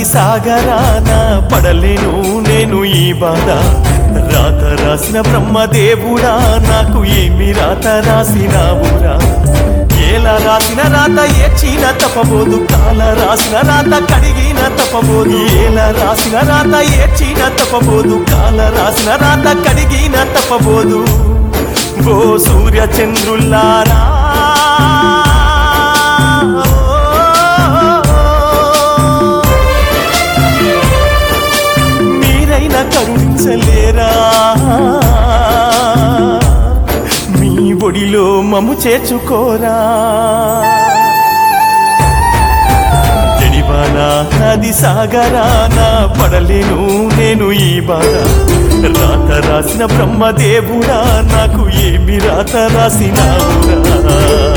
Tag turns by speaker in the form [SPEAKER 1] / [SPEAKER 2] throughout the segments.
[SPEAKER 1] నది సాగరాన పడలేను నేను ఈ బాధ రాత రాసిన బ్రహ్మదేవుడా నాకు ఏమి రాత రాసినావురా ఎలా రాసిన రాత ఏడ్చిన తప్పబోదు కాల రాసిన రాత కడిగిన తప్పబోదు ఎలా రాసిన రాత ఏడ్చిన తప్పబోదు కాల రాసిన రాత కడిగిన తప్పబోదు ఓ సూర్య చంద్రుల్లారా మీరైనా కరుణించలేరా మీ ఒడిలో మము చేర్చుకోరా జడివానా నది సాగరాన పడలేను నేను ఈ బాధ రాత రాసిన బ్రహ్మదేవుడా నాకు ఏమి రాత రాసినావురా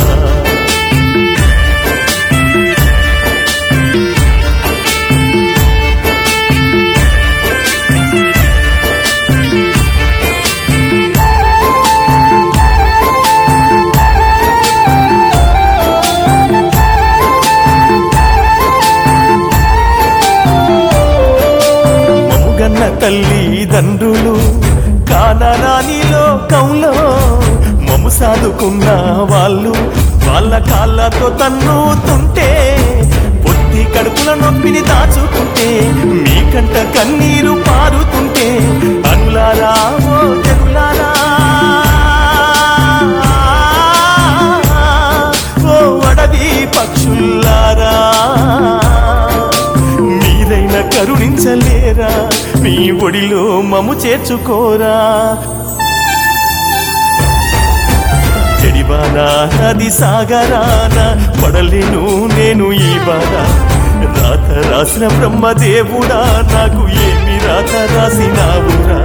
[SPEAKER 1] మముగన్న తల్లి దండ్రులు కానరాని లోకంలో మము సాదుకున్న వాళ్ళు వాళ్ళ కాళ్ళతో తన్నుతుంటే పొత్తి కడుపుల నొప్పిని దాచుకుంటే మీకంట కన్నీరు పారుతుంటే అనులారా ఓ జనులారా ఓ అడవి పక్షుల్లారా మీరైనా కరుణించలేరా మీ ఒడిలో మము చేర్చుకోరా చెడివానా నది సాగరాన పడలేను నేను ఈ బాధ రాత రాసిన బ్రహ్మదేవుడా నాకు ఏమి రాత రాసినావురా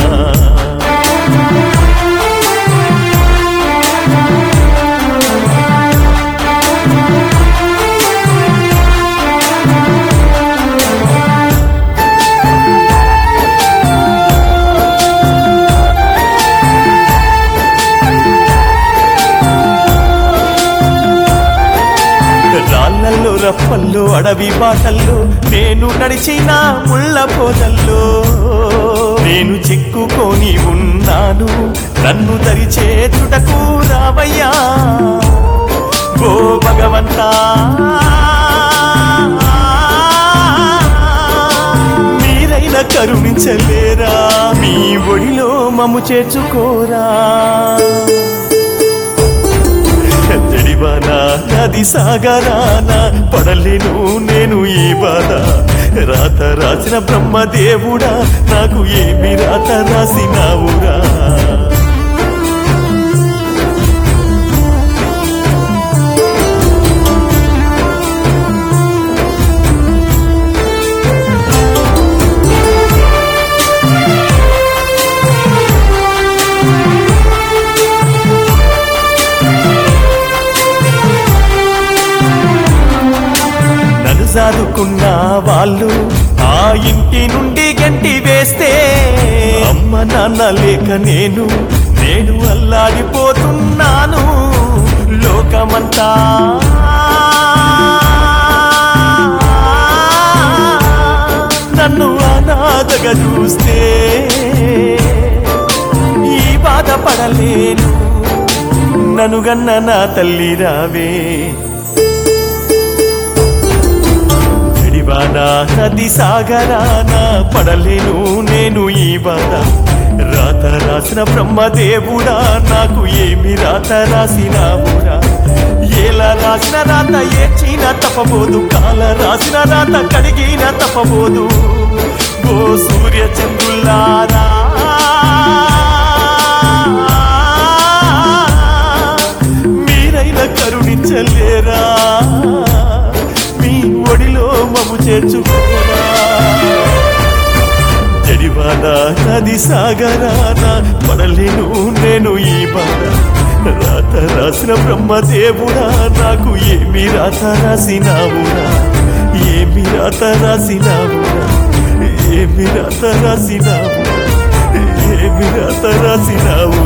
[SPEAKER 1] రాళ్ళల్లో రప్పల్లో అడవి బాటల్లో నేను నడిచిన ముళ్ళ పొదల్లో నేను చిక్కుకొని ఉన్నాను నన్ను దరిచేతుటకు రావయ్యా ఓ భగవంతా మీరైనా కరుణించలేరా మీ ఒడిలో మము చేర్చుకోరా జడివానా నది సాగరాన పడలేను నేను ఈ బాధ రాత రాసిన బ్రహ్మదేవుడా నాకు ఏమి రాత రాసినావురా నన్ను సాదుకున్న వాళ్ళు ఆ ఇంటి నుండి గంటి వేస్తే అమ్మ నాన్న లేక నేను నేను అల్లాడిపోతున్నాను లోకమంతా నన్ను అనాథగా చూస్తే ఈ బాధపడలేను నన్ను గన్న నా తల్లి రావే జడివానా నది సాగరాన పడలేను నేను ఈ బాధ రాత రాసిన బ్రహ్మదేవుడా నాకు ఏమి రాత రాసినావురా ఎలా రాసిన రాత ఏడ్చిన తప్పబోదు కాల రాసిన రాత కడిగిన తప్పబోదు ఓ సూర్య చంద్రులారా మీరైనా కరుణించలేరా మీ ఒడిలో మము చేర్చుకోరా జడివానా నది సాగరాన పడలేను నేను ఈ బాధ రాత రాసిన బ్రహ్మదేవుడా నాకు ఏమి రాత రాసినావురా ఏమి రాత రాసినావురా ఏమి రాత రాసినావురా ఏమి రాత రాసినావు